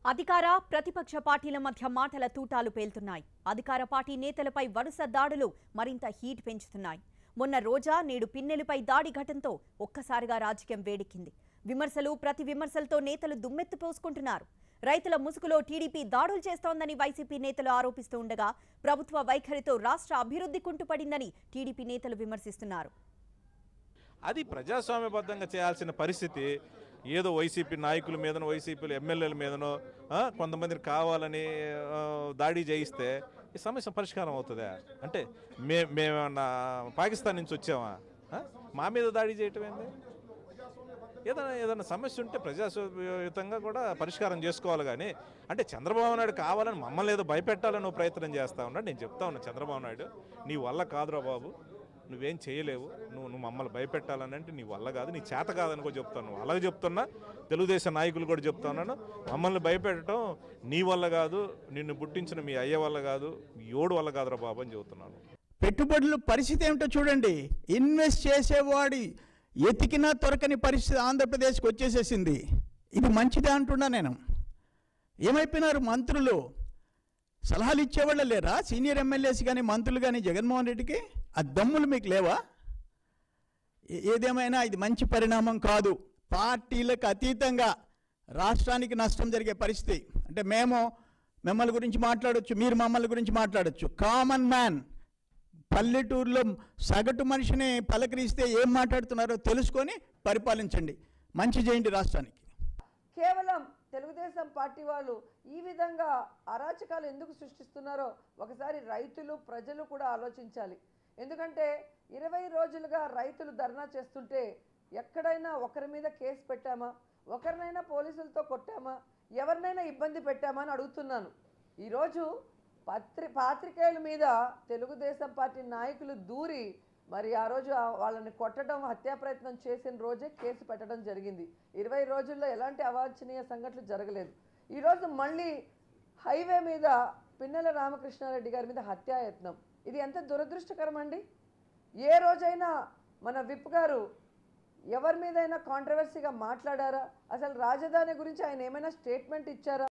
అధికార ప్రతిపక్ష పార్టీల మధ్య మాటల తూటాలు పేలుతున్నాయి అధికార పార్టీ నేతలపై వరుస దాడులు మరింత హీట్ పెంచుతున్నాయి మొన్న రోజా నేడు పిన్నెలపై దాడి ఘటనతో ఒక్కసారిగా రాజకీయం వేడెక్కింది విమర్శలు ప్రతి విమర్శలతో నేతలు దుమ్మెత్తు పోసుకుంటున్నారు రైతుల ముసుగులో టీడీపీ దాడులు చేస్తోందని వైసీపీ నేతలు ఆరోపిస్తూ ఉండగా ప్రభుత్వ వైఖరితో రాష్ట్ర అభివృద్ధి కుంటుపడిందని టీడీపీ నేతలు విమర్శిస్తున్నారు అది ప్రజాస్వామ్యబద్ధంగా చేయాల్సిన పరిస్థితి ఏదో వైసీపీ నాయకుల మీదనో వైసీపీలు ఎమ్మెల్యేల మీదనో ఆ, కొంతమందిని కావాలని ఆ, దాడి చేయిస్తే ఈ సమస్య పరిష్కారం అవుతుందా అంటే మే మేమన్నా పాకిస్తాన్ నుంచి వచ్చామా ఆ? మా మీద దాడి చేయటం ఏంది ఏదైనా ఏదైనా సమస్య ఉంటే ప్రజాస్వామ్యయుతంగా కూడా పరిష్కారం చేసుకోవాలి కానీ అంటే చంద్రబాబు నాయుడు కావాలని మమ్మల్ని ఏదో భయపెట్టాలని నువ్వు ప్రయత్నం చేస్తా ఉన్నాడు నేను చెప్తా ఉన్నా చంద్రబాబు నాయుడు నీ వల్ల కాదురా బాబు నువ్వేం చేయలేవు నువ్వు నువ్వు మమ్మల్ని భయపెట్టాలని అంటే నీ వల్ల కాదు నీ చేత కాదని కూడా చెప్తాను నువ్వు అలాగే చెప్తున్నా తెలుగుదేశం నాయకులు కూడా చెప్తా ఉన్నాను మమ్మల్ని భయపెట్టడం నీ వల్ల కాదు నిన్ను పుట్టించిన మీ అయ్య వల్ల కాదు మీ ఓడు వల్ల కాదురా బాబు అని చెబుతున్నాను పెట్టుబడులు పరిస్థితి ఏమిటో చూడండి ఇన్వెస్ట్ చేసేవాడి ఎతికినా దొరకని పరిస్థితి ఆంధ్రప్రదేశ్కి వచ్చేసేసింది ఇది మంచిదే అంటున్నా నేను ఏమైపోయినారు మంత్రులు సలహాలు ఇచ్చేవాళ్ళు లేరా సీనియర్ ఎమ్మెల్యేస్ కానీ మంత్రులు కానీ జగన్మోహన్ రెడ్డికి ఆ దమ్ములు మీకు లేవా ఏ- ఏదేమైనా ఇది మంచి పరిణామం కాదు పార్టీలకు అతీతంగా రాష్ట్రానికి నష్టం జరిగే పరిస్థితి అంటే మేము మిమ్మల్ని గురించి మాట్లాడొచ్చు మీరు మమ్మల్ని గురించి మాట్లాడొచ్చు కామన్ మ్యాన్ పల్లెటూరులో సగటు మనిషిని పలకరిస్తే ఏం మాట్లాడుతున్నారో తెలుసుకొని పరిపాలించండి మంచి చేయండి రాష్ట్రానికి కేవలం తెలుగుదేశం పార్టీ వాళ్ళు ఈ విధంగా అరాచకాలు ఎందుకు సృష్టిస్తున్నారో ఒకసారి రైతులు ప్రజలు కూడా ఆలోచించాలి ఎందుకంటే ఇరవై రోజులుగా రైతులు ధర్నా చేస్తుంటే ఎక్కడైనా ఒకరి మీద కేసు పెట్టామా ఒకరినైనా పోలీసులతో కొట్టామా ఎవరినైనా ఇబ్బంది పెట్టామా అని అడుగుతున్నాను ఈరోజు పత్రి పాత్రికేయుల మీద తెలుగుదేశం పార్టీ నాయకులు దూరి మరి ఆ రోజు ఆ వాళ్ళని కొట్టడం హత్యా ప్రయత్నం చేసిన రోజే కేసు పెట్టడం జరిగింది ఇరవై రోజుల్లో ఎలాంటి అవాంఛనీయ సంఘటనలు జరగలేదు ఈరోజు మళ్ళీ హైవే మీద పిన్నెల రామకృష్ణారెడ్డి గారి మీద హత్యాయత్నం ఇది ఎంత దురదృష్టకరం అండి ఏ రోజైనా మన విప్ గారు ఎవరి మీదైనా కాంట్రవర్సీగా మాట్లాడారా అసలు రాజధాని గురించి ఆయన ఏమైనా స్టేట్మెంట్ ఇచ్చారా